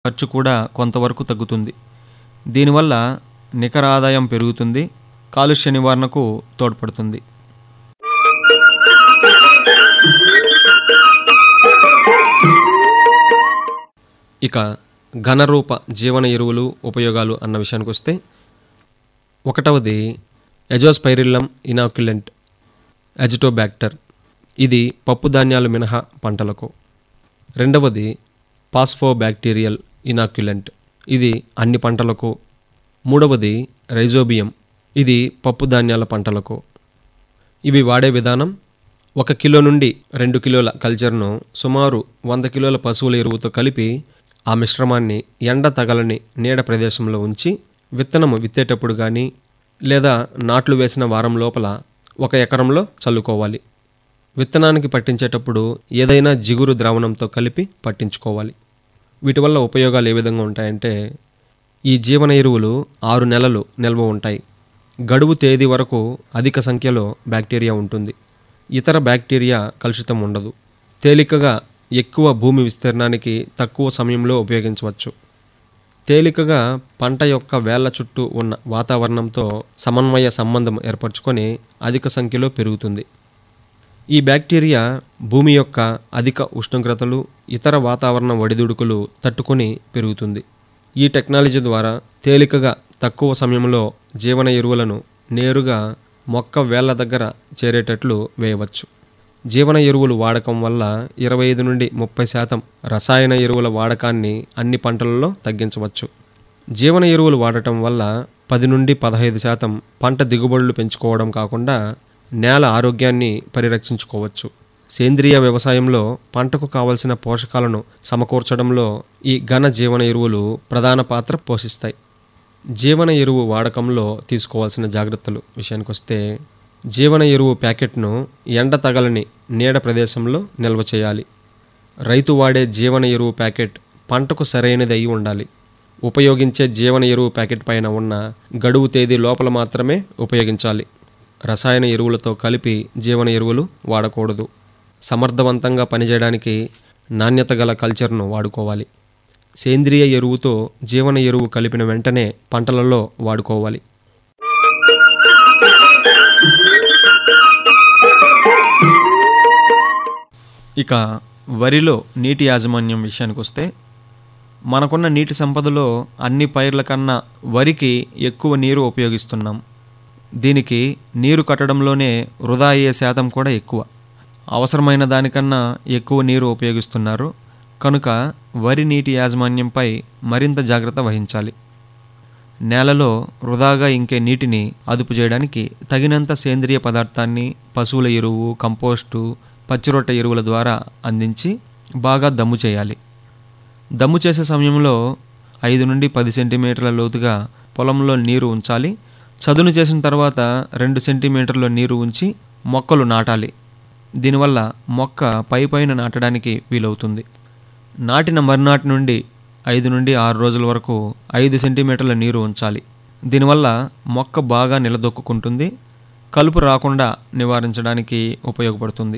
ఖర్చు కూడా కొంతవరకు తగ్గుతుంది దీనివల్ల నికర ఆదాయం పెరుగుతుంది కాలుష్య నివారణకు తోడ్పడుతుంది ఇక ఘనరూప జీవన ఎరువులు ఉపయోగాలు అన్న విషయానికి వస్తే ఒకటవది ఎజోస్పైరిల్లం ఇనాక్యులెంట్ ఎజిటోబ్యాక్టర్ ఇది పప్పు ధాన్యాలు మినహా పంటలకు రెండవది పాస్ఫోబ్యాక్టీరియల్ ఇనాక్యులెంట్ ఇది అన్ని పంటలకు మూడవది రైజోబియం ఇది పప్పు ధాన్యాల పంటలకు ఇవి వాడే విధానం ఒక కిలో నుండి రెండు కిలోల కల్చర్ను సుమారు వంద కిలోల పశువుల ఎరువుతో కలిపి ఆ మిశ్రమాన్ని ఎండ తగలని నీడ ప్రదేశంలో ఉంచి విత్తనము విత్తేటప్పుడు కానీ లేదా నాట్లు వేసిన వారం లోపల ఒక ఎకరంలో చల్లుకోవాలి విత్తనానికి పట్టించేటప్పుడు ఏదైనా జిగురు ద్రావణంతో కలిపి పట్టించుకోవాలి వీటి వల్ల ఉపయోగాలు ఏ విధంగా ఉంటాయంటే ఈ జీవన ఎరువులు ఆరు నెలలు నిల్వ ఉంటాయి గడువు తేదీ వరకు అధిక సంఖ్యలో బ్యాక్టీరియా ఉంటుంది ఇతర బ్యాక్టీరియా కలుషితం ఉండదు తేలికగా ఎక్కువ భూమి విస్తీర్ణానికి తక్కువ సమయంలో ఉపయోగించవచ్చు తేలికగా పంట యొక్క వేళ్ల చుట్టూ ఉన్న వాతావరణంతో సమన్వయ సంబంధం ఏర్పరచుకొని అధిక సంఖ్యలో పెరుగుతుంది ఈ బ్యాక్టీరియా భూమి యొక్క అధిక ఉష్ణోగ్రతలు ఇతర వాతావరణ ఒడిదుడుకులు తట్టుకొని పెరుగుతుంది ఈ టెక్నాలజీ ద్వారా తేలికగా తక్కువ సమయంలో జీవన ఎరువులను నేరుగా మొక్క వేళ్ల దగ్గర చేరేటట్లు వేయవచ్చు జీవన ఎరువులు వాడకం వల్ల ఇరవై ఐదు నుండి ముప్పై శాతం రసాయన ఎరువుల వాడకాన్ని అన్ని పంటలలో తగ్గించవచ్చు జీవన ఎరువులు వాడటం వల్ల పది నుండి పదహైదు శాతం పంట దిగుబడులు పెంచుకోవడం కాకుండా నేల ఆరోగ్యాన్ని పరిరక్షించుకోవచ్చు సేంద్రియ వ్యవసాయంలో పంటకు కావలసిన పోషకాలను సమకూర్చడంలో ఈ ఘన జీవన ఎరువులు ప్రధాన పాత్ర పోషిస్తాయి జీవన ఎరువు వాడకంలో తీసుకోవాల్సిన జాగ్రత్తలు విషయానికి వస్తే జీవన ఎరువు ప్యాకెట్ను ఎండ తగలని నీడ ప్రదేశంలో నిల్వ చేయాలి రైతు వాడే జీవన ఎరువు ప్యాకెట్ పంటకు సరైనది అయి ఉండాలి ఉపయోగించే జీవన ఎరువు ప్యాకెట్ పైన ఉన్న గడువు తేదీ లోపల మాత్రమే ఉపయోగించాలి రసాయన ఎరువులతో కలిపి జీవన ఎరువులు వాడకూడదు సమర్థవంతంగా పనిచేయడానికి నాణ్యత గల కల్చర్ను వాడుకోవాలి సేంద్రియ ఎరువుతో జీవన ఎరువు కలిపిన వెంటనే పంటలలో వాడుకోవాలి ఇక వరిలో నీటి యాజమాన్యం విషయానికి వస్తే మనకున్న నీటి సంపదలో అన్ని పైర్ల కన్నా వరికి ఎక్కువ నీరు ఉపయోగిస్తున్నాం దీనికి నీరు కట్టడంలోనే వృధా అయ్యే శాతం కూడా ఎక్కువ అవసరమైన దానికన్నా ఎక్కువ నీరు ఉపయోగిస్తున్నారు కనుక వరి నీటి యాజమాన్యంపై మరింత జాగ్రత్త వహించాలి నేలలో వృధాగా ఇంకే నీటిని అదుపు చేయడానికి తగినంత సేంద్రియ పదార్థాన్ని పశువుల ఎరువు కంపోస్టు పచ్చిరొట్ట ఎరువుల ద్వారా అందించి బాగా దమ్ము చేయాలి దమ్ము చేసే సమయంలో ఐదు నుండి పది సెంటీమీటర్ల లోతుగా పొలంలో నీరు ఉంచాలి చదును చేసిన తర్వాత రెండు సెంటీమీటర్ల నీరు ఉంచి మొక్కలు నాటాలి దీనివల్ల మొక్క పై పైన నాటడానికి వీలవుతుంది నాటిన మరునాటి నుండి ఐదు నుండి ఆరు రోజుల వరకు ఐదు సెంటీమీటర్ల నీరు ఉంచాలి దీనివల్ల మొక్క బాగా నిలదొక్కుంటుంది కలుపు రాకుండా నివారించడానికి ఉపయోగపడుతుంది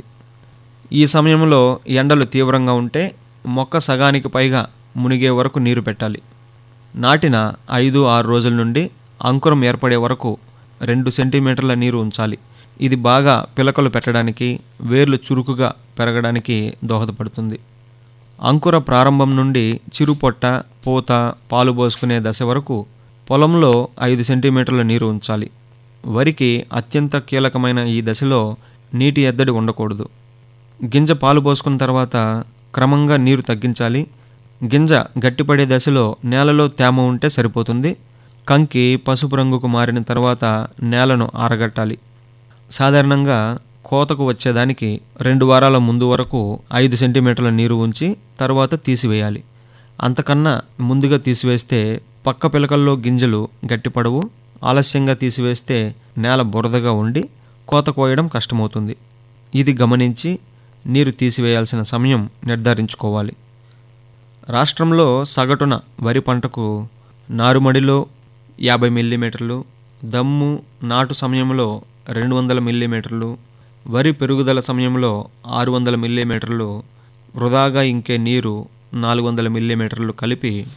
ఈ సమయంలో ఎండలు తీవ్రంగా ఉంటే మొక్క సగానికి పైగా మునిగే వరకు నీరు పెట్టాలి నాటిన ఐదు ఆరు రోజుల నుండి అంకురం ఏర్పడే వరకు రెండు సెంటీమీటర్ల నీరు ఉంచాలి ఇది బాగా పిలకలు పెట్టడానికి వేర్లు చురుకుగా పెరగడానికి దోహదపడుతుంది అంకుర ప్రారంభం నుండి చిరుపొట్ట పూత పాలు పోసుకునే దశ వరకు పొలంలో ఐదు సెంటీమీటర్ల నీరు ఉంచాలి వరికి అత్యంత కీలకమైన ఈ దశలో నీటి ఎద్దడి ఉండకూడదు గింజ పాలు పోసుకున్న తర్వాత క్రమంగా నీరు తగ్గించాలి గింజ గట్టిపడే దశలో నేలలో తేమ ఉంటే సరిపోతుంది కంకి పసుపు రంగుకు మారిన తర్వాత నేలను ఆరగట్టాలి సాధారణంగా కోతకు వచ్చేదానికి రెండు వారాల ముందు వరకు ఐదు సెంటీమీటర్ల నీరు ఉంచి తర్వాత తీసివేయాలి అంతకన్నా ముందుగా తీసివేస్తే పక్క పిలకల్లో గింజలు గట్టిపడవు ఆలస్యంగా తీసివేస్తే నేల బురదగా ఉండి కోత కోయడం కష్టమవుతుంది ఇది గమనించి నీరు తీసివేయాల్సిన సమయం నిర్ధారించుకోవాలి రాష్ట్రంలో సగటున వరి పంటకు నారుమడిలో యాభై మిల్లీమీటర్లు దమ్ము నాటు సమయంలో రెండు వందల మిల్లీమీటర్లు వరి పెరుగుదల సమయంలో ఆరు వందల మిల్లీమీటర్లు వృధాగా ఇంకే నీరు నాలుగు వందల మిల్లీమీటర్లు కలిపి